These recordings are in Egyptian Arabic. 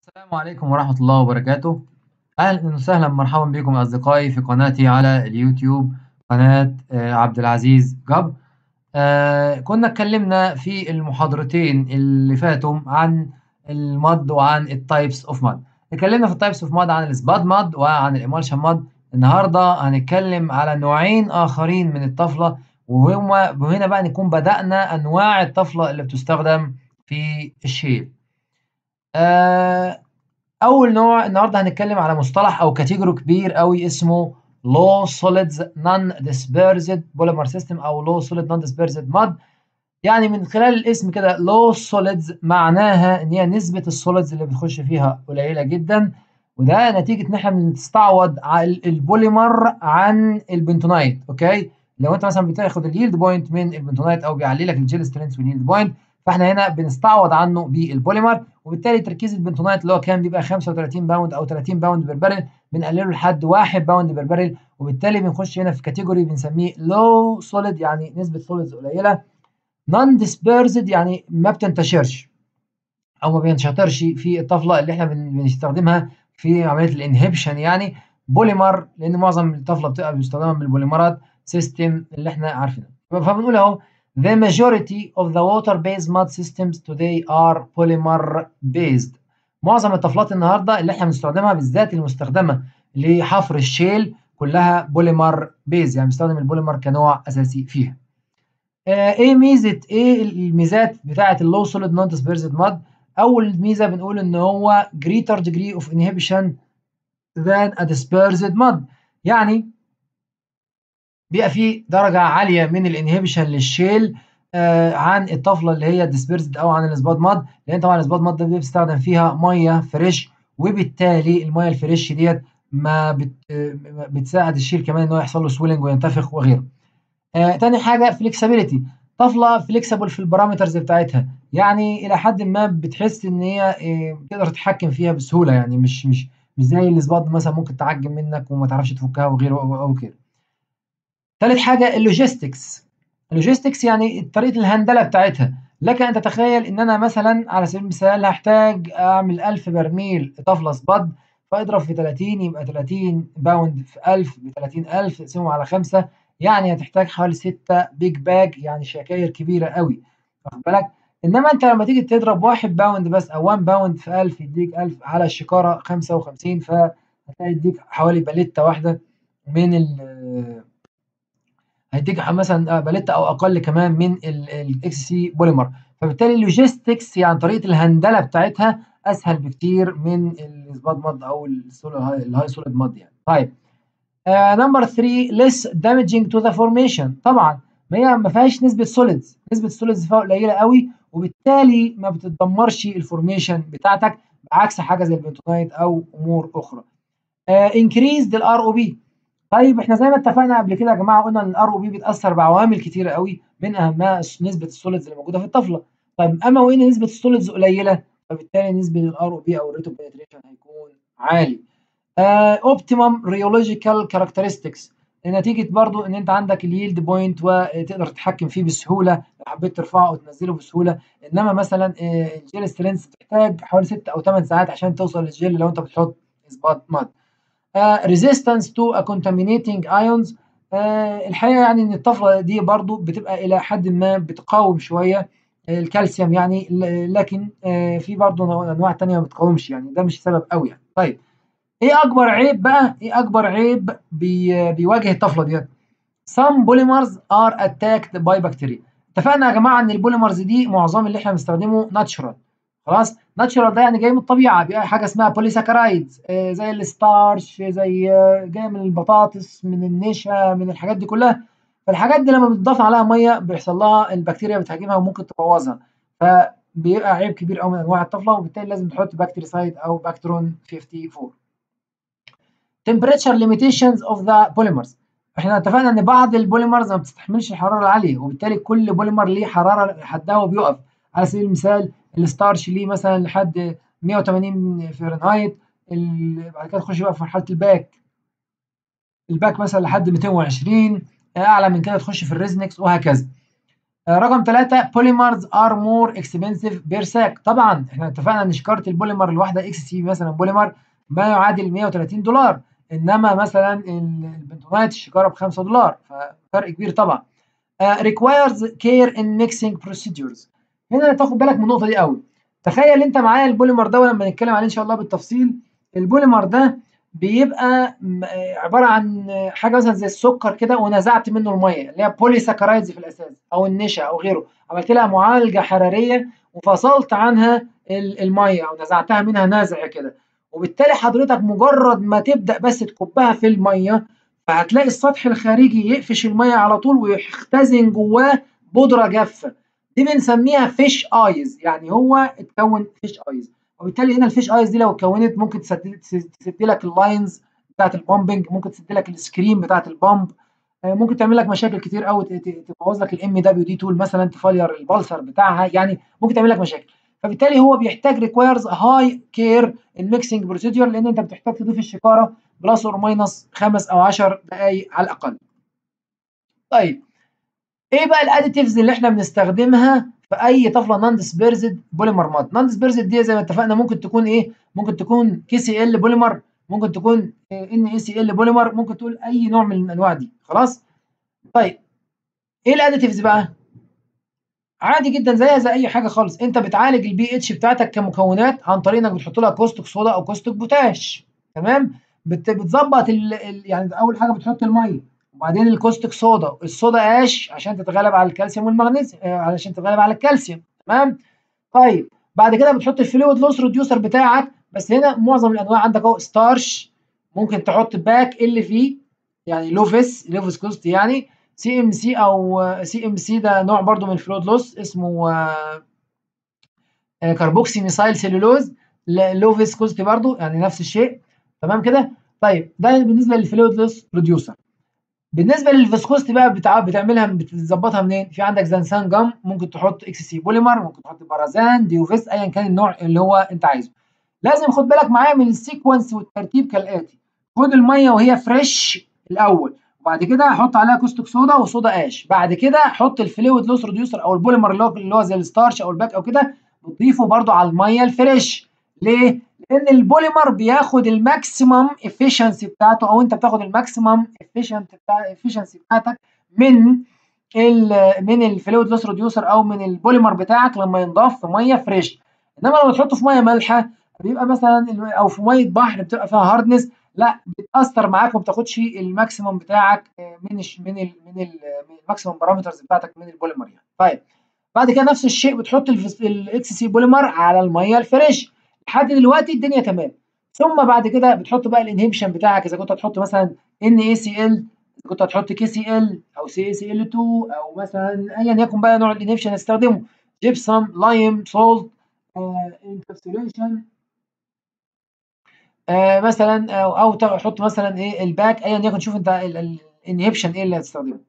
السلام عليكم ورحمة الله وبركاته أهلا وسهلا مرحبا بكم أصدقائي في قناتي على اليوتيوب قناة آه، عبد العزيز جبر آه كنا اتكلمنا في المحاضرتين اللي فاتوا عن الماد وعن التايبس اوف ماد اتكلمنا في التايبس اوف ماد عن السباد ماد وعن الامالشن ماد النهارده هنتكلم على نوعين اخرين من الطفله وهما وهنا بقى نكون بدأنا انواع الطفله اللي بتستخدم في الشيل آه أول نوع النهارده هنتكلم على مصطلح أو كاتيجوري كبير أوي اسمه low solids non dispersed polymer system أو low solid non dispersed mud يعني من خلال الاسم كده low solids معناها إن هي نسبة السوليدز اللي بتخش فيها قليلة جدا وده نتيجة إن إحنا بنستعوض البوليمر عن البنتونايت أوكي لو أنت مثلا بتاخد اليلد بوينت من البنتونايت أو بيعلي لك الجيل سترينث واليلد بوينت فاحنا هنا بنستعوض عنه بالبوليمر وبالتالي تركيز البنتونايت اللي هو كان بيبقى 35 باوند او 30 باوند بير بارل بنقلله لحد 1 باوند بير بارل وبالتالي بنخش هنا في كاتيجوري بنسميه لو سوليد يعني نسبه سوليدز قليله نون ديسبيرزد يعني ما بتنتشرش او ما بينشطرش في الطفله اللي احنا بنستخدمها في عمليه الانهبشن يعني بوليمر لان معظم الطفله بتبقى بيستخدمها من البوليمرات سيستم اللي احنا عارفينه فبنقول اهو The majority of the water-based mud systems today are polymer-based. معظم الطفلات النهارده اللي احنا بنستخدمها بالذات المستخدمه لحفر الشيل كلها بوليمر بيز يعني بنستخدم البوليمر كنوع اساسي فيها. آه ايه ميزه ايه الميزات بتاعه اللو سوليد نون ديسبيرسد ماد؟ اول ميزه بنقول ان هو greater degree of inhibition than a dispersed mud يعني بيبقى في درجة عالية من الانهبيشن للشيل آه عن الطفلة اللي هي ديسبيرسد أو عن السباد ماد لأن طبعا السباد ماد ده بيستخدم فيها مية فريش وبالتالي المية الفريش ديت ما بت بتساعد الشيل كمان إن هو يحصل له سويلنج وينتفخ وغيره. آه تاني حاجة فليكسبيليتي طفلة فليكسبل في البارامترز بتاعتها يعني إلى حد ما بتحس إن هي آه تقدر تتحكم فيها بسهولة يعني مش مش مش زي السباد مثلا ممكن تعجن منك وما تعرفش تفكها وغيره أو كده. ثالث حاجه اللوجيستكس اللوجيستكس يعني طريقه الهندله بتاعتها لك ان تتخيل ان انا مثلا على سبيل المثال هحتاج اعمل 1000 برميل طفله سباد فاضرب في 30 يبقى 30 باوند في 1000 ب 30000 تقسمهم على 5 يعني هتحتاج حوالي 6 بيج باج يعني شكاير كبيره قوي واخد بالك انما انت لما تيجي تضرب 1 باوند بس او 1 باوند في 1000 يديك 1000 على الشكاره 55 فهتلاقي يديك حوالي باليته واحده من ال هيديك مثلا باليتا او اقل كمان من الاكس سي بوليمر فبالتالي اللوجيستكس يعني طريقه الهندله بتاعتها اسهل بكتير من السباد ماد او الهاي سوليد ماد يعني طيب نمبر 3 less damaging to the formation طبعا ما هي ما فيهاش نسبه سوليدز نسبه السوليدز فيها قليله قوي وبالتالي ما بتدمرش الفورميشن بتاعتك بعكس حاجه زي البنتونايت او امور اخرى انكريز الار او بي طيب احنا زي ما اتفقنا قبل كده يا جماعه قلنا ان الار او بي بيتاثر بعوامل كتيره قوي من اهمها نسبه السوليدز اللي موجوده في الطفله طيب اما وان نسبه السوليدز قليله فبالتالي نسبه الار او بي او الريت اوف بنتريشن هيكون عالي اوبتيمم ريولوجيكال كاركترستكس نتيجه برضو ان انت عندك اليلد بوينت وتقدر تتحكم فيه بسهوله لو حبيت ترفعه او تنزله بسهوله انما مثلا الجيل سترينث بتحتاج حوالي 6 او 8 ساعات عشان توصل للجيل لو انت بتحط اثبات ماد Uh, resistance to a contaminating ions uh, الحقيقه يعني ان الطفله دي برضو بتبقى الى حد ما بتقاوم شويه الكالسيوم يعني لكن uh, في برضو انواع تانية ما بتقاومش يعني ده مش سبب قوي يعني طيب ايه اكبر عيب بقى ايه اكبر عيب بي بيواجه الطفله ديت some polymers are attacked by bacteria اتفقنا يا جماعه ان البوليمرز دي معظم اللي احنا بنستخدمه ناتشورال خلاص ناتشورال ده يعني جاي من الطبيعه بيبقى حاجه اسمها بوليساكرايدز آه زي الستارش زي آه جاي من البطاطس من النشا من الحاجات دي كلها فالحاجات دي لما بتضاف عليها ميه بيحصل لها البكتيريا بتهاجمها وممكن تبوظها فبيبقى عيب كبير قوي من انواع الطفله وبالتالي لازم تحط بكتيريسايد او باكترون 54 temperature limitations of the polymers احنا اتفقنا ان بعض البوليمرز ما بتستحملش الحراره العاليه وبالتالي كل بوليمر ليه حراره حدها وبيقف على سبيل المثال الستارش ليه مثلا لحد 180 فahrenheit بعد كده تخش بقى في مرحله الباك الباك مثلا لحد 220 اعلى من كده تخش في الريزنكس وهكذا آه رقم ثلاثة polymers are more expensive per sack طبعا احنا اتفقنا ان شكاره البوليمر الواحده اكس سي مثلا بوليمر ما يعادل 130 دولار انما مثلا البنتونايت الشكاره ب 5 دولار ففرق كبير طبعا uh, requires care in mixing procedures هنا تاخد بالك من النقطه دي قوي تخيل انت معايا البوليمر ده ولما نتكلم عليه ان شاء الله بالتفصيل البوليمر ده بيبقى عباره عن حاجه مثلا زي السكر كده ونزعت منه الميه اللي هي بولي ساكرايدز في الاساس او النشا او غيره عملت لها معالجه حراريه وفصلت عنها الميه او نزعتها منها نزع كده وبالتالي حضرتك مجرد ما تبدا بس تكبها في الميه فهتلاقي السطح الخارجي يقفش الميه على طول ويختزن جواه بودره جافه دي بنسميها فيش ايز يعني هو اتكون فيش ايز وبالتالي هنا الفيش ايز دي لو اتكونت ممكن تسد لك اللاينز بتاعت البامبنج ممكن تسد لك السكرين بتاعت البامب ممكن تعمل لك مشاكل كتير قوي تبوظ لك الام دبليو دي تول مثلا تفلير البلسر بتاعها يعني ممكن تعمل لك مشاكل فبالتالي هو بيحتاج ريكوايرز هاي كير الميكسنج بروسيدور لان انت بتحتاج تضيف الشكاره بلس اور ماينس خمس او 10 دقائق على الاقل. طيب ايه بقى الاديتيفز اللي احنا بنستخدمها في اي طفله نون ديسبيرزد بوليمر ماد نون ديسبيرزد دي زي ما اتفقنا ممكن تكون ايه ممكن تكون كي سي ال بوليمر ممكن تكون ان اي سي ال بوليمر ممكن تقول اي نوع من الانواع دي خلاص طيب ايه الاديتيفز بقى عادي جدا زيها زي اي حاجه خالص انت بتعالج البي اتش بتاعتك كمكونات عن طريق انك بتحط لها كوستك صودا او كوستك بوتاش تمام بتظبط يعني اول حاجه بتحط الميه وبعدين الكوستك صودا الصودا اش عشان تتغلب على الكالسيوم والمغنيسيوم آه علشان تتغلب على الكالسيوم تمام طيب بعد كده بتحط الفلويد لوس ريديوسر بتاعك بس هنا معظم الانواع عندك اهو ستارش ممكن تحط باك ال في يعني لوفيس لوفيس كوست يعني سي ام سي او سي ام سي ده نوع برضو من الفلويد لوس اسمه كربوكسي ميثايل سيلولوز لوفيس كوست برضو يعني نفس الشيء تمام كده طيب ده بالنسبه للفلويد لوس ريديوسر بالنسبه للفيسكوستي بقى بتاع بتعملها بتظبطها منين في عندك زنسان جام ممكن تحط اكس سي بوليمر ممكن تحط بارازان ديوفيس ايا كان النوع اللي هو انت عايزه لازم خد بالك معايا من السيكونس والترتيب كالاتي خد الميه وهي فريش الاول وبعد كده حط عليها كوستك صودا وصودا اش بعد كده حط الفلويد لوس ريديوسر او البوليمر اللي هو اللي هو زي الستارش او الباك او كده بتضيفه برده على الميه الفريش ليه لان البوليمر بياخد الماكسيمم افيشنسي بتاعته او انت بتاخد الماكسيمم افيشنت بتاع افيشنسي بتاعتك من ال من الفلويد لوس ريديوسر او من البوليمر بتاعك لما ينضاف في ميه فريش انما لما تحطه في ميه مالحه بيبقى مثلا او في ميه بحر بتبقى فيها هاردنس لا بتاثر معاك وما بتاخدش الماكسيمم بتاعك من ال من ال من الماكسيمم بارامترز بتاعتك من البوليمر يعني طيب بعد كده نفس الشيء بتحط الاكس سي بوليمر على الميه الفريش لحد دلوقتي الدنيا تمام ثم بعد كده بتحط بقى الانهبيشن بتاعك اذا كنت هتحط مثلا ان اي سي ال اذا كنت هتحط كي سي ال او سي اي سي ال 2 او مثلا ايا يكن بقى نوع الانهبيشن هتستخدمه جيبسم لايم سولت انكابسوليشن آه مثلا او, أو تحط مثلا ايه الباك ايا يكن شوف انت الانهبيشن ايه اللي هتستخدمه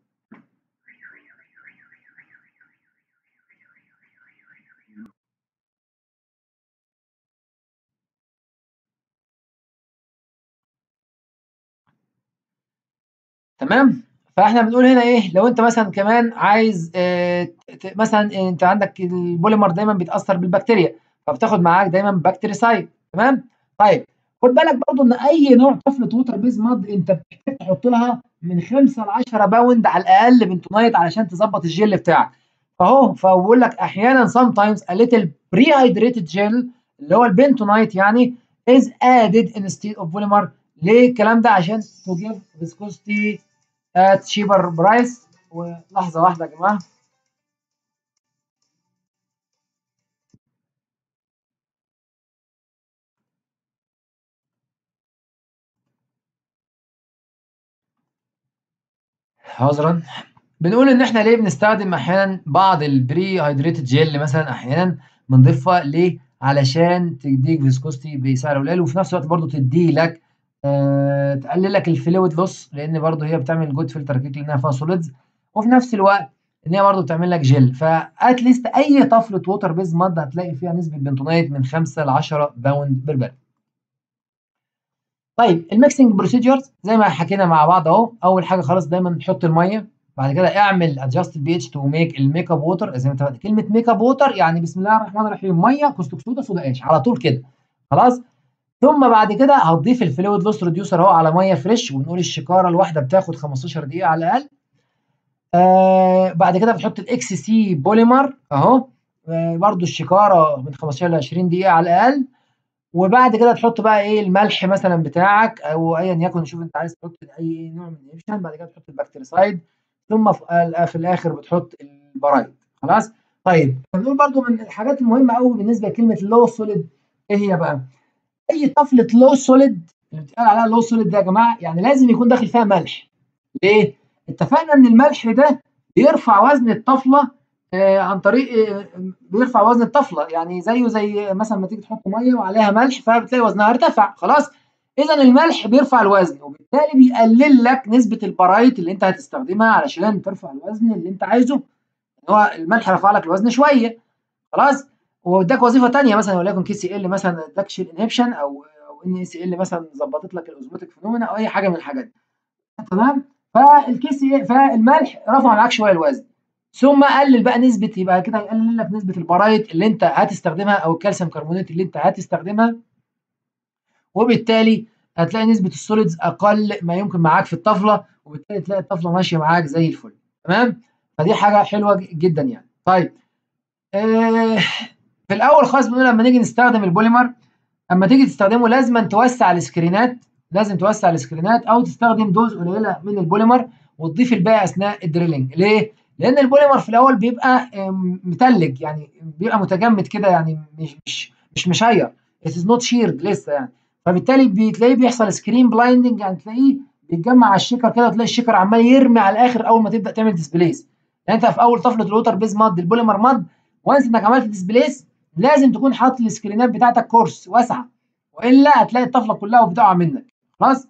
تمام فاحنا بنقول هنا ايه لو انت مثلا كمان عايز اه مثلا انت عندك البوليمر دايما بيتاثر بالبكتيريا فبتاخد معاك دايما بكتيريسايد تمام طيب خد بالك برضو ان اي نوع طفله ووتر بيز ماد انت بتحتاج تحط لها من 5 ل 10 باوند على الاقل بنتونايت علشان تظبط الجل بتاعك فاهو فبقول لك احيانا sometimes a little prehydrated gel اللي هو البنتونايت يعني is added instead of polymer ليه الكلام ده عشان to give viscosity at cheaper price ولحظة واحدة يا جماعة عذرا بنقول ان احنا ليه بنستخدم احيانا بعض البري هيدريتد جيل مثلا احيانا بنضيفها ليه علشان تديك فيسكوستي بسعر قليل وفي نفس الوقت برضو تدي لك آه تقلل لك الفلويد لوس لان برضو هي بتعمل جود فلتر كيك لانها فيها سوليدز وفي نفس الوقت ان هي برضو بتعمل لك جل فاتليست اي طفله ووتر بيز ماد هتلاقي فيها نسبه بنتونايت من 5 ل 10 باوند بالبرد طيب الميكسنج بروسيدجرز زي ما حكينا مع بعض اهو اول حاجه خالص دايما نحط الميه بعد كده اعمل ادجست البي اتش تو ميك الميك اب ووتر زي ما اتفقنا كلمه ميك اب ووتر يعني بسم الله الرحمن الرحيم ميه كوستك صودا صودا اش على طول كده خلاص ثم بعد كده هتضيف الفلويد لوس ريديوسر اهو على ميه فريش ونقول الشكاره الواحده بتاخد 15 دقيقه على الاقل آه بعد كده بتحط الاكس سي بوليمر اهو آه برده الشكاره من 15 ل 20 دقيقه على الاقل وبعد كده تحط بقى ايه الملح مثلا بتاعك او ايا يكن شوف انت عايز تحط اي نوع من الانفكشن بعد كده تحط البكتيريسايد ثم في الاخر بتحط البرايد خلاص طيب بنقول برده من الحاجات المهمه قوي بالنسبه لكلمه لو سوليد ايه هي بقى اي طفله لو سوليد اللي بتقال عليها لو سوليد ده يا جماعه يعني لازم يكون داخل فيها ملح ليه اتفقنا ان الملح ده بيرفع وزن الطفله آه عن طريق آه بيرفع وزن الطفله يعني زيه زي مثلا ما تيجي تحط ميه وعليها ملح فبتلاقي وزنها ارتفع خلاص اذا الملح بيرفع الوزن وبالتالي بيقلل لك نسبه البرايت اللي انت هتستخدمها علشان ترفع الوزن اللي انت عايزه هو الملح رفع لك الوزن شويه خلاص واداك وظيفه ثانيه مثلا وليكن كي سي ال مثلا اداك شيل انهبشن او او ان سي ال مثلا ظبطت لك الاوزموتيك فينومينا او اي حاجه من الحاجات دي تمام فالكي سي فالملح رفع معاك شويه الوزن ثم قلل بقى نسبه يبقى كده يقلل لك نسبه البرايت اللي انت هتستخدمها او الكالسيوم كربونات اللي انت هتستخدمها وبالتالي هتلاقي نسبه السوليدز اقل ما يمكن معاك في الطفله وبالتالي تلاقي الطفله ماشيه معاك زي الفل تمام فدي حاجه حلوه جدا يعني طيب آه في الاول خالص بنقول لما نيجي نستخدم البوليمر اما تيجي تستخدمه لازم توسع السكرينات لازم توسع السكرينات او تستخدم دوز قليله من البوليمر وتضيف الباقي اثناء الدريلنج ليه لان البوليمر في الاول بيبقى متلج يعني بيبقى متجمد كده يعني مش مش مش مشير it is not sheared لسه يعني فبالتالي بتلاقيه بيحصل سكرين بلايندنج يعني تلاقيه بيتجمع على الشكر كده وتلاقي الشكر عمال يرمي على الاخر اول ما تبدا تعمل ديسبليس يعني انت في اول طفله الوتر بيز ماد البوليمر ماد وانس انك عملت ديسبليس لازم تكون حاطط السكرينات بتاعتك كورس واسعه والا هتلاقي الطفله كلها بتقع منك خلاص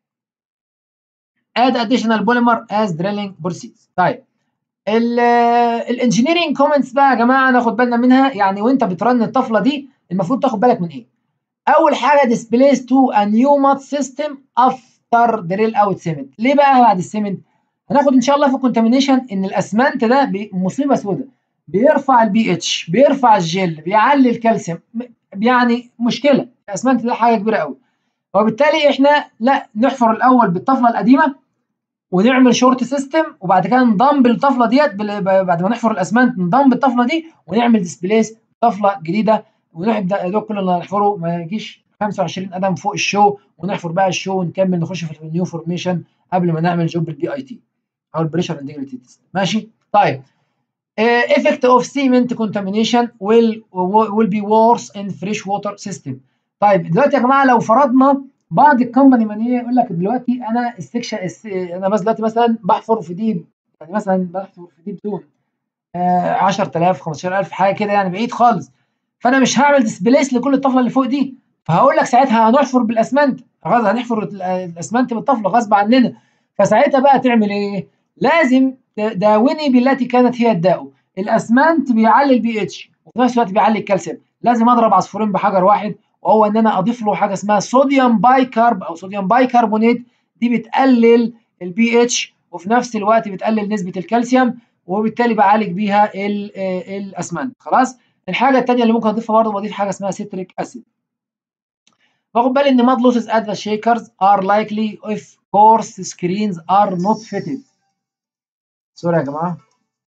اد اديشنال بوليمر از دريلينج بروسيس طيب الانجينيرنج كومنتس بقى يا جماعه ناخد بالنا منها يعني وانت بترن الطفله دي المفروض تاخد بالك من ايه اول حاجه ديسبليس تو ا نيو مات سيستم افتر دريل اوت سيمنت ليه بقى بعد السيمنت هناخد ان شاء الله في الكونتامينيشن ان الاسمنت ده مصيبه سوداء بيرفع البي اتش بيرفع الجل بيعلي الكالسيوم يعني مشكله الاسمنت ده حاجه كبيره قوي وبالتالي احنا لا نحفر الاول بالطفله القديمه ونعمل شورت سيستم وبعد كده نضم بالطفله ديت بعد ما نحفر الاسمنت نضم بالطفله دي ونعمل ديسبليس طفله جديده ونبدا يا دوب كل اللي هنحفره ما يجيش 25 قدم فوق الشو ونحفر بقى الشو ونكمل نخش في النيو فورميشن قبل ما نعمل جوب البي اي تي او البريشر انتجريتي تيست ماشي طيب effect of cement contamination will will be worse in fresh water system طيب دلوقتي يا جماعه لو فرضنا بعض الكومباني مانيه يقول لك دلوقتي انا السكشن انا بس دلوقتي مثلا بحفر في ديب يعني مثلا بحفر في ديب زون آه 10000 15000 حاجه كده يعني بعيد خالص فانا مش هعمل ديسبليس لكل الطفله اللي فوق دي فهقول لك ساعتها هنحفر بالاسمنت غصب هنحفر الاسمنت بالطفله غصب عننا فساعتها بقى تعمل ايه؟ لازم داوني بالتي كانت هي الداء الاسمنت بيعلي البي اتش وفي نفس الوقت بيعلي الكالسيوم لازم اضرب عصفورين بحجر واحد وهو ان انا اضيف له حاجه اسمها صوديوم بايكارب او صوديوم بايكربونات دي بتقلل البي اتش وفي نفس الوقت بتقلل نسبه الكالسيوم وبالتالي بعالج بيها الاسمنت خلاص الحاجه الثانيه اللي ممكن اضيفها برضه بضيف حاجه اسمها سيتريك اسيد باخد بالي ان mud losses at the shakers are likely if coarse screens are not fitted سوري يا جماعه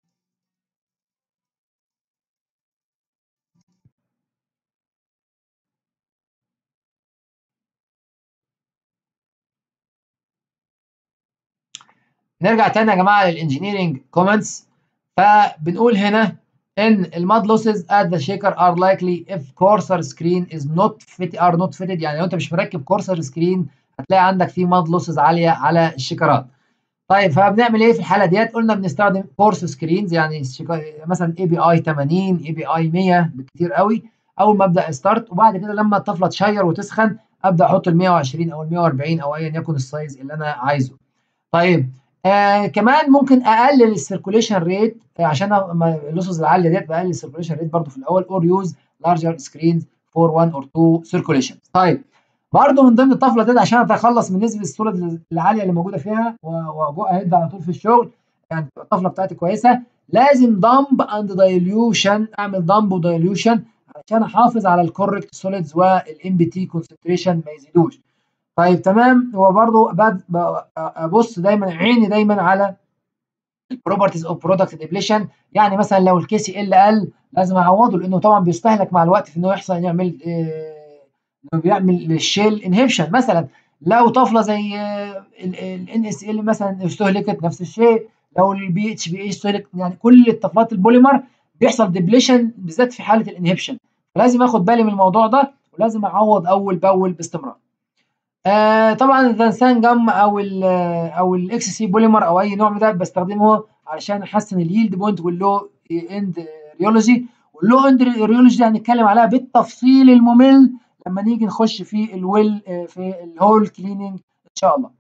نرجع تاني يا جماعه للانجينيرنج كومنتس فبنقول هنا ان الماد لوسز at the shaker are likely if coarser screen is not fit are not fitted يعني لو انت مش مركب كورسر سكرين هتلاقي عندك فيه ماد لوسز عاليه على الشيكرات. طيب فبنعمل ايه في الحاله ديت؟ قلنا بنستخدم كورس سكرينز يعني مثلا اي بي اي 80 اي بي اي 100 بالكتير قوي اول ما ابدا ستارت وبعد كده لما الطفله تشير وتسخن ابدا احط ال 120 او ال 140 او ايا يكن السايز اللي انا عايزه. طيب آه كمان ممكن اقلل السيركوليشن ريت آه عشان اللوسز العاليه ديت بقلل السيركوليشن ريت برضو في الاول اور يوز لارجر سكرينز فور 1 اور 2 سيركوليشن طيب برضو من ضمن الطفله ديت عشان اتخلص من نسبه السوليد العاليه اللي موجوده فيها واجو اهد على طول في الشغل يعني الطفله بتاعتي كويسه لازم دمب اند دايليوشن اعمل دمب ودايليوشن عشان احافظ على الكوركت سوليدز والام بي تي كونسنتريشن ما يزيدوش طيب تمام هو برضو ابص دايما عيني دايما على البروبرتيز اوف برودكت ديبليشن يعني مثلا لو الكي سي ال قل لازم اعوضه لانه طبعا بيستهلك مع الوقت في انه يحصل يعمل انه بيعمل الشيل انهبشن مثلا لو طفله زي الان اس ال مثلا استهلكت نفس الشيء لو البي اتش بي اي استهلك يعني كل الطفلات البوليمر بيحصل ديبليشن بالذات في حاله الانهبشن لازم اخد بالي من الموضوع ده ولازم اعوض اول باول باستمرار آه طبعا الذنسان جم او ال او الاكس سي بوليمر او اي نوع من ده بستخدمه علشان احسن اليلد بوينت واللو اند ريولوجي واللو اند ريولوجي دي هنتكلم عليها بالتفصيل الممل لما نيجي نخش في الويل في الهول كليننج ان شاء الله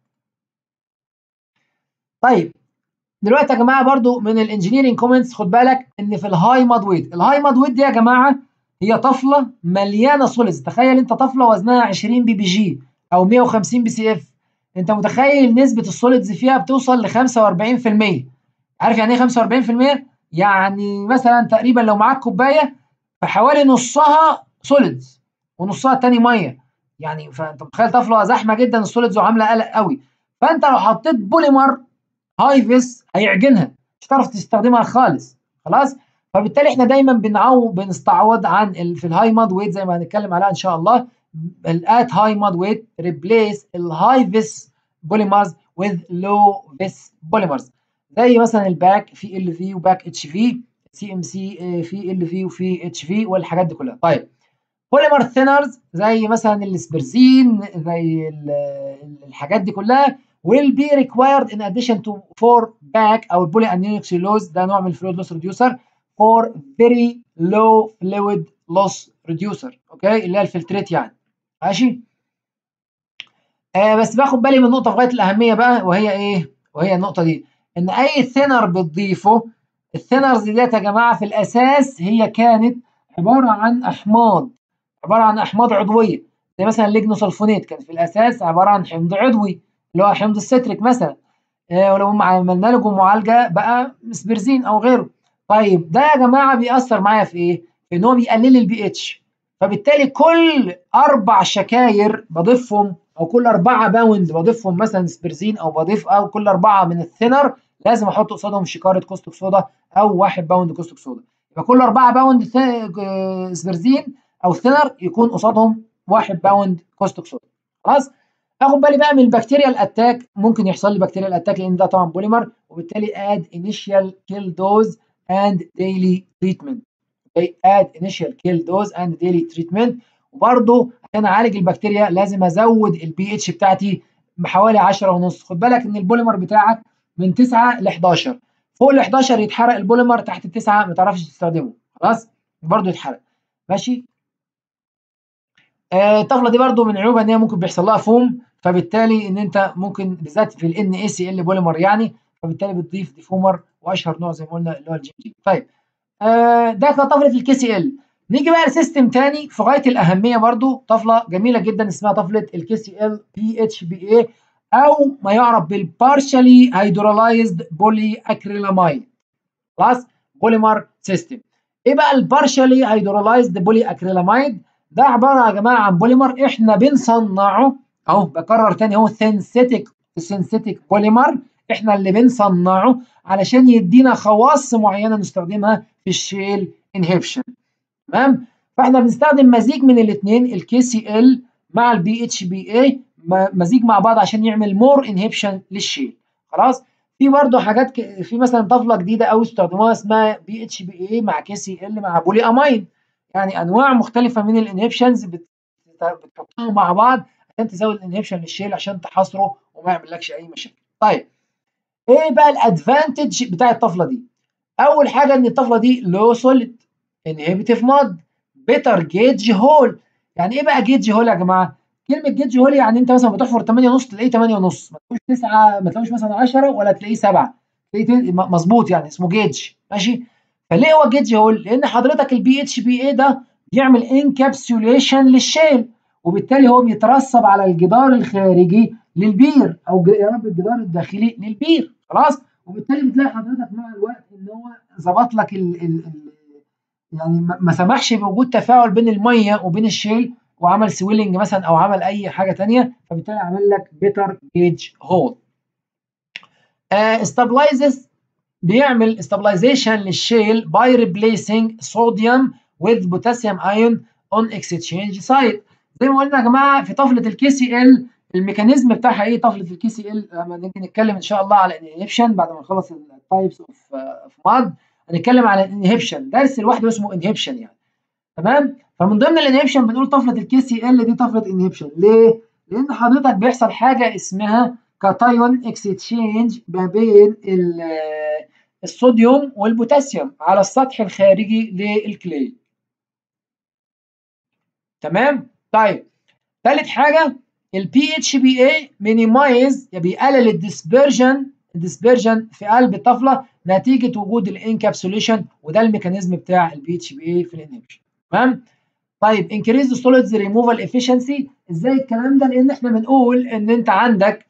طيب دلوقتي يا جماعه برضو من الانجينيرنج كومنتس خد بالك ان في الهاي ماد ويت الهاي ماد ويت دي يا جماعه هي طفله مليانه سوليدز تخيل انت طفله وزنها 20 بي بي جي او 150 بي سي اف انت متخيل نسبه السوليدز فيها بتوصل ل 45% عارف يعني ايه 45% يعني مثلا تقريبا لو معاك كوبايه فحوالي نصها سوليدز ونصها التاني ميه يعني فانت متخيل طفله زحمه جدا السوليدز وعامله قلق قوي فانت لو حطيت بوليمر هاي فيس هيعجنها مش هتعرف تستخدمها خالص خلاص فبالتالي احنا دايما بنعو بنستعوض عن ال في الهاي ماد ويت زي ما هنتكلم عليها ان شاء الله الات هاي ماد ويت ريبليس الهاي فيس بوليمرز with لو فيس بوليمرز زي مثلا الباك في ال في وباك اتش في سي ام سي في ال في وفي اتش في والحاجات دي كلها طيب بوليمر ثينرز زي مثلا السبرزين زي الحاجات دي كلها will be required in addition to for back او البولي انيونيك سيلوز ده نوع من الفلويد لوس ريديوسر for very low fluid loss reducer اوكي اللي هي الفلتريت يعني ماشي آه بس باخد بالي من نقطه في غايه الاهميه بقى وهي ايه وهي النقطه دي ان اي ثينر بتضيفه الثينرز ديت يا جماعه في الاساس هي كانت عباره عن احماض عباره عن احماض عضويه زي مثلا الليجنوسلفونات كان في الاساس عباره عن حمض عضوي اللي هو حمض الستريك مثلا آه ولو عملنا له معالجه بقى سبرزين او غيره طيب ده يا جماعه بيأثر معايا في ايه؟ في ان هو بيقلل البي اتش فبالتالي كل اربع شكاير بضيفهم او كل اربعه باوند بضيفهم مثلا سبرزين او بضيف او كل اربعه من الثينر لازم احط قصادهم شكاره كوستك صودا او واحد باوند كوستك صودا يبقى كل اربعه باوند سبرزين او ثينر يكون قصادهم واحد باوند كوستك صودا خلاص اخد بالي بقى من البكتيريال اتاك ممكن يحصل لي بكتيريال اتاك لان ده طبعا بوليمر وبالتالي اد انيشال كيل دوز and daily treatment okay add initial kill dose and daily treatment وبرضه عشان اعالج البكتيريا لازم ازود البي اتش بتاعتي بحوالي 10 ونص خد بالك ان البوليمر بتاعك من 9 ل 11 فوق ال 11 يتحرق البوليمر تحت التسعه ما تعرفش تستخدمه خلاص برضه يتحرق ماشي آه الطفله دي برضه من عيوبها ان هي ممكن بيحصل لها فوم فبالتالي ان انت ممكن بالذات في الان اي سي ال بوليمر يعني فبالتالي بتضيف ديفومر واشهر نوع زي ما قلنا اللي هو الجي جي طيب آه ده كان طفله الكي سي ال نيجي بقى لسيستم تاني في غايه الاهميه برضو طفله جميله جدا اسمها طفله الكي سي ال بي اتش بي اي او ما يعرف بالبارشالي هيدرولايزد بولي اكريلاميد خلاص بوليمر سيستم ايه بقى البارشالي هيدرولايزد بولي اكريلاميد ده عباره يا جماعه عن بوليمر احنا بنصنعه اهو بكرر تاني اهو سينثيتيك سينثيتيك بوليمر احنا اللي بنصنعه علشان يدينا خواص معينه نستخدمها في الشيل انهبشن تمام فاحنا بنستخدم مزيج من الاثنين الكي سي ال مع البي اتش بي اي مزيج مع بعض عشان يعمل مور انهبشن للشيل خلاص في برضه حاجات ك... في مثلا طفله جديده قوي استخدموها اسمها بي اتش بي اي مع كي سي ال مع بولي امين يعني انواع مختلفه من الانهبشنز بت... بتحطهم مع بعض عشان تزود الانهبشن للشيل عشان تحاصره وما يعملكش اي مشاكل طيب ايه بقى الادفانتج بتاع الطفله دي اول حاجه ان الطفله دي لو سوليد انهبيتيف مود بيتر جيج هول يعني ايه بقى جيج هول يا جماعه كلمه جيج هول يعني انت مثلا بتحفر 8 ونص تلاقيه 8 ونص ما تلاقوش 9 ما تلاقوش مثلا 10 ولا تلاقيه 7 تلاقيه مظبوط يعني اسمه جيج ماشي فليه هو جيج هول لان حضرتك البي اتش بي اي ده بيعمل انكابسوليشن للشيل وبالتالي هو بيترسب على الجدار الخارجي للبير او يا رب الجدار الداخلي للبير خلاص وبالتالي بتلاقي حضرتك مع الوقت ان هو ظبط لك ال ال ال يعني ما سمحش بوجود تفاعل بين الميه وبين الشيل وعمل سويلنج مثلا او عمل اي حاجه ثانيه فبالتالي عمل لك بيتر جيج هول استابلايزز بيعمل استابلايزيشن للشيل باي ريبليسنج صوديوم with potassium ion on exchange site زي ما قلنا يا جماعه في طفله الكي سي ال الميكانيزم بتاعها ايه طفله الكي سي ال لما نيجي نتكلم ان شاء الله على الانهبشن بعد ما نخلص التايبس اوف اوف ماد هنتكلم على الانهبشن درس لوحده اسمه انهبشن يعني تمام فمن ضمن الانهبشن بنقول طفله الكي سي ال دي طفله انهبشن ليه؟ لان حضرتك بيحصل حاجه اسمها كاتايون اكستشينج ما بين الصوديوم والبوتاسيوم على السطح الخارجي للكلي تمام طيب ثالث حاجه البي اتش بي اي مينيمايز بيقلل الديسبرجن الديسبرجن في قلب الطفله نتيجه وجود الانكابسوليشن وده الميكانيزم بتاع البي اتش بي اي في الانهبشن تمام طيب انكريز سوليدز ريموفال افشنسي ازاي الكلام ده لان احنا بنقول ان انت عندك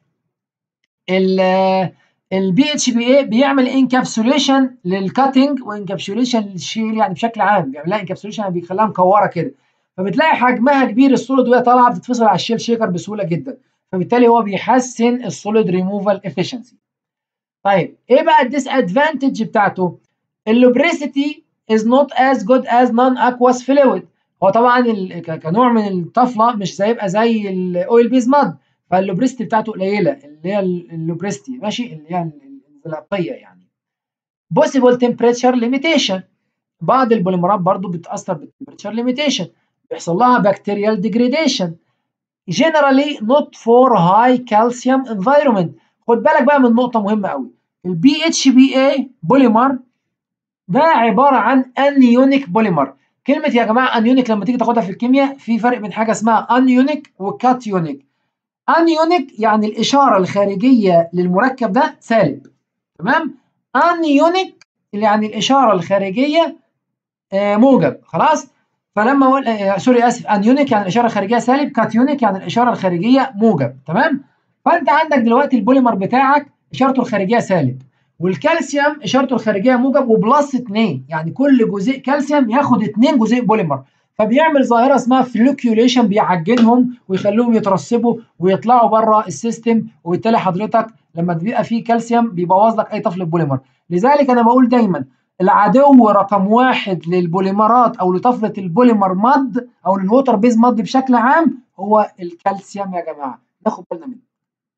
البي اتش بي اي بيعمل انكابسوليشن للكاتنج وانكابسوليشن للشيل يعني بشكل عام بيعمل لها انكابسوليشن يعني بيخليها مكوره كده فبتلاقي حجمها كبير السوليد وهي طالعه بتتفصل على الشيل شيكر بسهوله جدا فبالتالي هو بيحسن السوليد ريموفال افشنسي طيب ايه بقى الديس ادفانتج بتاعته اللوبريسيتي is not as good as non-aqueous fluid هو طبعا كنوع من الطفله مش زي يبقى زي الاويل بيز ماد فاللوبريستي بتاعته قليله اللي هي اللوبريستي ماشي اللي هي الانزلاقيه يعني possible temperature limitation بعض البوليمرات برضو بتاثر بالتمبريتشر ليميتيشن بيحصل لها بكتيريال ديجريديشن generally not for high calcium environment خد بالك بقى من نقطه مهمه قوي البي اتش بي اي بوليمر ده عباره عن انيونيك بوليمر كلمه يا جماعه انيونيك لما تيجي تاخدها في الكيمياء في فرق بين حاجه اسمها انيونيك وكاتيونيك انيونيك يعني الاشاره الخارجيه للمركب ده سالب تمام انيونيك يعني الاشاره الخارجيه آه موجب خلاص فلما اقول آه سوري اسف انيونيك يعني الاشاره الخارجيه سالب كاتيونيك يعني الاشاره الخارجيه موجب تمام فانت عندك دلوقتي البوليمر بتاعك اشارته الخارجيه سالب والكالسيوم اشارته الخارجيه موجب وبلس 2 يعني كل جزيء كالسيوم ياخد 2 جزيء بوليمر فبيعمل ظاهره اسمها فلوكيوليشن بيعجنهم ويخليهم يترسبوا ويطلعوا بره السيستم وبالتالي حضرتك لما بيبقى فيه كالسيوم بيبوظ لك اي طفل بوليمر لذلك انا بقول دايما العدو رقم واحد للبوليمرات او لطفله البوليمر ماد او للووتر بيز ماد بشكل عام هو الكالسيوم يا جماعه ناخد بالنا منه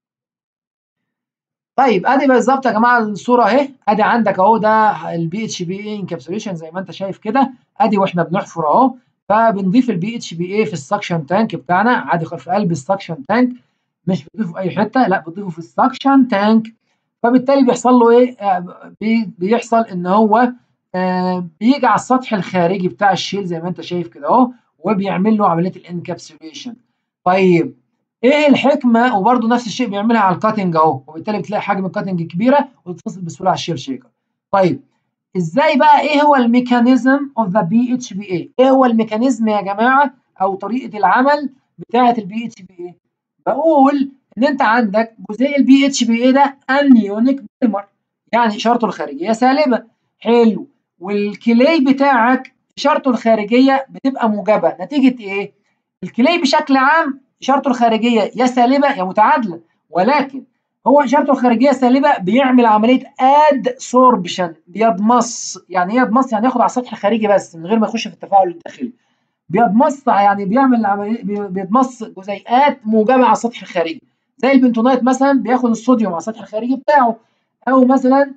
طيب ادي بالظبط يا جماعه الصوره اهي ادي عندك اهو ده البي اتش بي اي انكابسوليشن زي ما انت شايف كده ادي واحنا بنحفر اهو فبنضيف البي اتش بي اي في السكشن تانك بتاعنا عادي في قلب السكشن تانك مش بنضيفه في اي حته لا بنضيفه في السكشن تانك فبالتالي بيحصل له ايه آه بي بيحصل ان هو آه بيجي على السطح الخارجي بتاع الشيل زي ما انت شايف كده اهو وبيعمل له عمليه الانكابسوليشن طيب ايه الحكمه وبرده نفس الشيء بيعملها على الكاتنج اهو وبالتالي بتلاقي حجم الكاتنج كبيره وتتصل بسهوله على الشيل شيكر طيب ازاي بقى ايه هو الميكانيزم اوف ذا بي اتش بي اي ايه هو الميكانيزم يا جماعه او طريقه العمل بتاعه البي اتش بي اي بقول ان انت عندك جزيء البي اتش بي اي ده انيونيك بوليمر يعني اشارته الخارجيه سالبه حلو والكلي بتاعك اشارته الخارجيه بتبقى موجبه نتيجه ايه الكلي بشكل عام اشارته الخارجيه يا سالبه يا متعادله ولكن هو اشارته الخارجيه سالبه بيعمل عمليه ادسوربشن بيضمص يعني ايه يضمص يعني ياخد على السطح الخارجي بس من غير ما يخش في التفاعل الداخلي بيضمص يعني بيعمل عمليه بيضمص جزيئات موجبه على السطح الخارجي زي البنتونايت مثلا بياخد الصوديوم على السطح الخارجي بتاعه او مثلا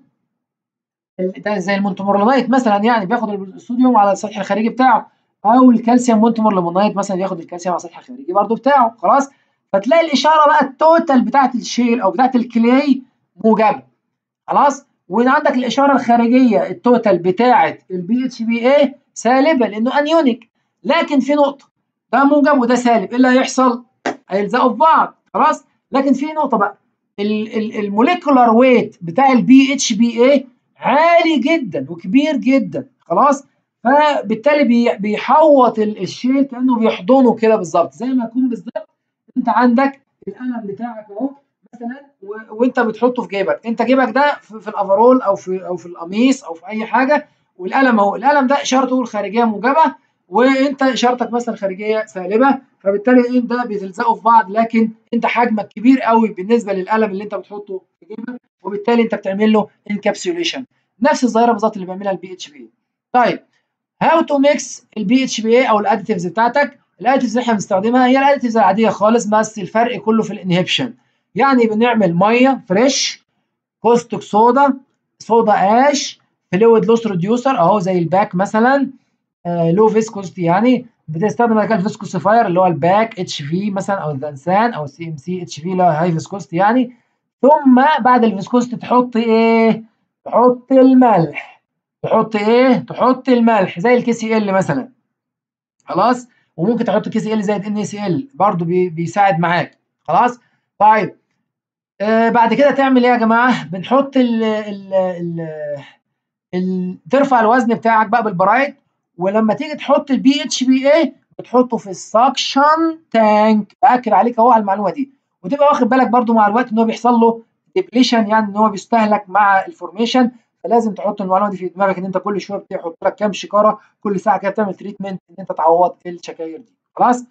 زي المونتمورلونايت مثلا يعني بياخد الصوديوم على السطح الخارجي بتاعه او الكالسيوم مونتمورلونايت مثلا ياخد الكالسيوم على السطح الخارجي برضه بتاعه خلاص فتلاقي الاشاره بقى التوتال بتاعت الشيل او بتاعت الكلي موجبه خلاص وعندك الاشاره الخارجيه التوتال بتاعت البي اتش بي اي سالبه لانه انيونيك لكن في نقطه ده موجب وده سالب ايه اللي هيحصل؟ هيلزقوا في بعض خلاص لكن في نقطه بقى الموليكولار ويت بتاع البي اتش بي اي عالي جدا وكبير جدا خلاص فبالتالي بي بيحوط الشيل كانه بيحضنه كده بالظبط زي ما يكون بالظبط انت عندك القلم بتاعك اهو مثلا وانت بتحطه في جيبك انت جيبك ده في, في الافرول او في او في القميص او في اي حاجه والقلم اهو القلم ده اشارته الخارجيه موجبه وانت اشارتك مثلا خارجيه سالبه فبالتالي انت بتلزقوا في بعض لكن انت حجمك كبير قوي بالنسبه للقلم اللي انت بتحطه في جيبك وبالتالي انت بتعمل له انكابسوليشن نفس الظاهره بالظبط اللي بيعملها البي اتش بي طيب هاو تو ميكس البي اتش بي اي او الاديتيفز بتاعتك الاديتيفز اللي احنا بنستخدمها هي الاديتيفز العاديه خالص بس الفرق كله في الانهبشن يعني بنعمل ميه فريش كوستك صودا صودا اش فلويد لوس ريديوسر اهو زي الباك مثلا آه لو فيسكوستي يعني بتستخدم بعد كده الفيسكوسيفاير اللي هو الباك اتش في مثلا او الذنسان او السي ام سي اتش في اللي هو هاي فيسكوستي يعني ثم بعد الفيسكوستي تحط ايه؟ تحط الملح تحط ايه؟ تحط الملح زي الكي سي ال مثلا خلاص وممكن تحط كي سي ال زائد ان سي ال برضه بي بيساعد معاك خلاص طيب آه بعد كده تعمل ايه يا جماعه؟ بنحط ال ال ال ال ترفع الوزن بتاعك بقى بالبرايت ولما تيجي تحط البي اتش بي اي بتحطه في السكشن تانك باكد عليك اهو على المعلومه دي وتبقى واخد بالك برده مع الوقت ان هو بيحصل له ديبليشن يعني ان هو بيستهلك مع الفورميشن فلازم تحط المعلومه دي في دماغك ان انت كل شويه بتحط لك كام شكاره كل ساعه كده بتعمل تريتمنت ان انت تعوض الشكاير دي خلاص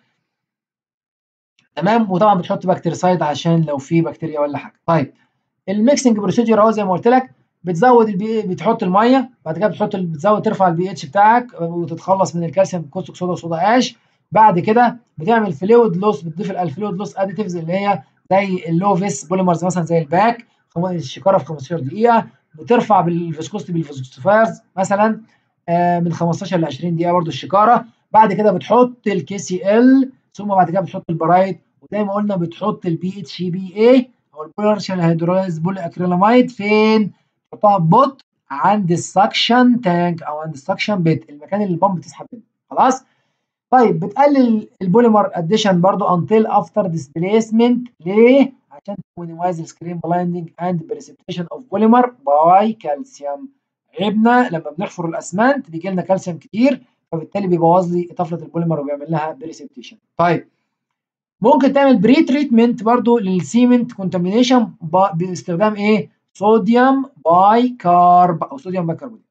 تمام وطبعا بتحط بكتيريسايد عشان لو في بكتيريا ولا حاجه طيب الميكسنج بروسيجر اهو زي ما قلت لك بتزود البي بتحط الميه بعد كده بتحط بتزود ترفع البي اتش بتاعك وتتخلص من الكالسيوم كوستيك صودا وصودا اش بعد كده بتعمل فلويد لوس بتضيف الفلويد لوس اديتيفز اللي هي زي اللوفيس بوليمرز مثلا زي الباك الشكاره في 15 دقيقه بترفع بالفيسكوستي بالفيسكوستيفايرز مثلا من 15 ل 20 دقيقه برده الشكاره بعد كده بتحط الكي سي ال ثم بعد كده بتحط البرايت وزي ما قلنا بتحط البي اتش بي اي او البولارشال هيدرولايز بولي اكريلاميد فين؟ تحطها ببطء عند السكشن تانك او عند السكشن بيت المكان اللي البامب بتسحب منه خلاص طيب بتقلل البوليمر اديشن برضو until after displacement ليه عشان minimize السكرين بلايندنج اند بريسبتيشن اوف بوليمر باي كالسيوم عيبنا لما بنحفر الاسمنت بيجي لنا كالسيوم كتير فبالتالي بيبوظ لي طفله البوليمر وبيعمل لها بريسبتيشن طيب ممكن تعمل بري تريتمنت برضو للسيمنت كونتامينيشن باستخدام ايه صوديوم باي كارب او صوديوم باي كربونات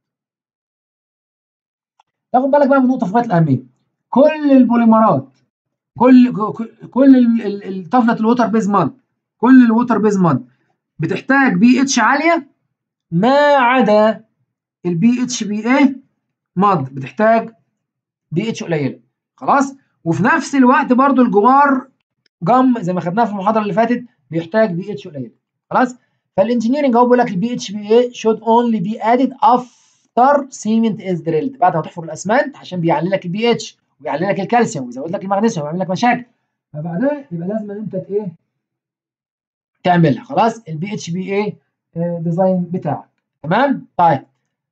تاخد بالك بقى من نقطه في غايه الاهميه كل البوليمرات كل كل طفله الووتر بيز مان كل الووتر بيز مان بتحتاج بي اتش عاليه ما عدا البي اتش بي اي ماد بتحتاج بي اتش قليله خلاص وفي نفس الوقت برضو الجوار جم زي ما خدناها في المحاضره اللي فاتت بيحتاج بي اتش قليله خلاص فالانجينيرنج اهو بيقول لك البي اتش بي اي should only be added after cement is drilled بعد ما تحفر الاسمنت عشان بيعلي لك البي اتش ويعلي لك الكالسيوم ويزود لك المغنيسيوم ويعمل لك مشاكل فبعدها يبقى لازم انت ايه تعملها خلاص البي اتش بي اي ديزاين بتاعك تمام طيب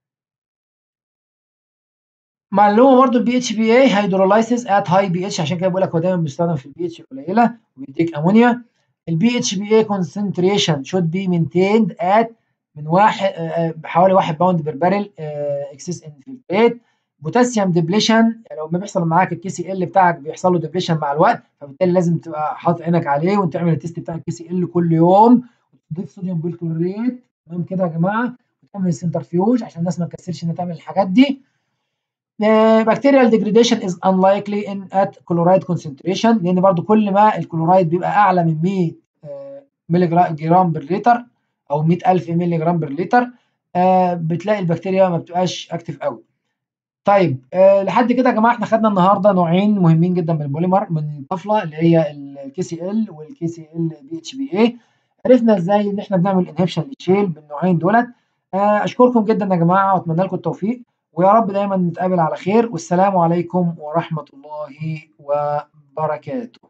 معلومه برضو البي اتش بي اي هيدرولايسيس ات هاي بي اتش عشان كده بقول لك هو دايما بيستخدم في البي اتش قليله وبيديك امونيا البي اتش بي اي concentration should be maintained at من واحد حوالي 1 باوند بير بارل اكسس انفلتريت بوتاسيوم ديبليشن يعني لو ما بيحصل معاك الكي سي ال بتاعك بيحصل له ديبليشن مع الوقت فبالتالي لازم تبقى حاطط عينك عليه وتعمل التيست بتاع الكي سي ال كل يوم وتضيف صوديوم بالكلوريت تمام كده يا جماعه وتعمل السنترفيوج عشان الناس ما تكسرش انها تعمل الحاجات دي بكتيريال degradation is unlikely in at chloride concentration لان برضو كل ما الكلورايد بيبقى اعلى من 100 ملي جرام بر لتر او 100000 ملي جرام بر لتر بتلاقي البكتيريا ما بتبقاش اكتف قوي طيب أه لحد كده يا جماعه احنا خدنا النهارده نوعين مهمين جدا من البوليمر من الطفله اللي هي الكي سي ال والكي سي ال بي اتش بي اي عرفنا ازاي ان احنا بنعمل انهبشن للشيل بالنوعين دولت أه اشكركم جدا يا جماعه واتمنى لكم التوفيق ويا رب دايما نتقابل على خير والسلام عليكم ورحمه الله وبركاته